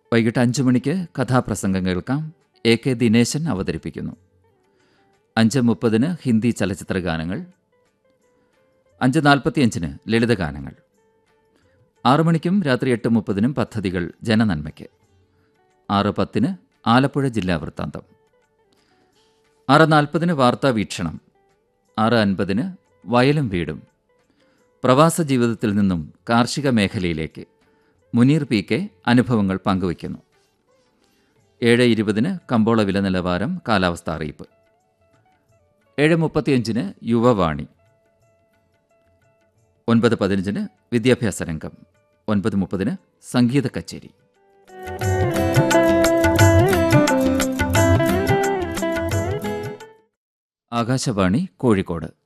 വൈകിട്ട് അഞ്ചു മണിക്ക് കഥാപ്രസംഗം കേൾക്കാം എ കെ ദിനേശൻ അവതരിപ്പിക്കുന്നു അഞ്ച് മുപ്പതിന് ഹിന്ദി ചലച്ചിത്ര ഗാനങ്ങൾ അഞ്ച് നാൽപ്പത്തിയഞ്ചിന് ലളിതഗാനങ്ങൾ ആറു മണിക്കും രാത്രി എട്ട് മുപ്പതിനും പദ്ധതികൾ ജനനന്മയ്ക്ക് ആറ് പത്തിന് ആലപ്പുഴ ജില്ലാ വൃത്താന്തം ആറ് നാൽപ്പതിന് വാർത്താ വീക്ഷണം ആറ് അൻപതിന് വയലും വീടും പ്രവാസ ജീവിതത്തിൽ നിന്നും കാർഷിക മേഖലയിലേക്ക് മുനീർ പി കെ അനുഭവങ്ങൾ പങ്കുവയ്ക്കുന്നു ഏഴ് ഇരുപതിന് കമ്പോള വില നിലവാരം കാലാവസ്ഥ അറിയിപ്പ് ഏഴ് മുപ്പത്തിയഞ്ചിന് യുവവാണി ഒൻപത് പതിനഞ്ചിന് വിദ്യാഭ്യാസ രംഗം ഒൻപത് മുപ്പതിന് സംഗീത കച്ചേരി ആകാശവാണി കോഴിക്കോട്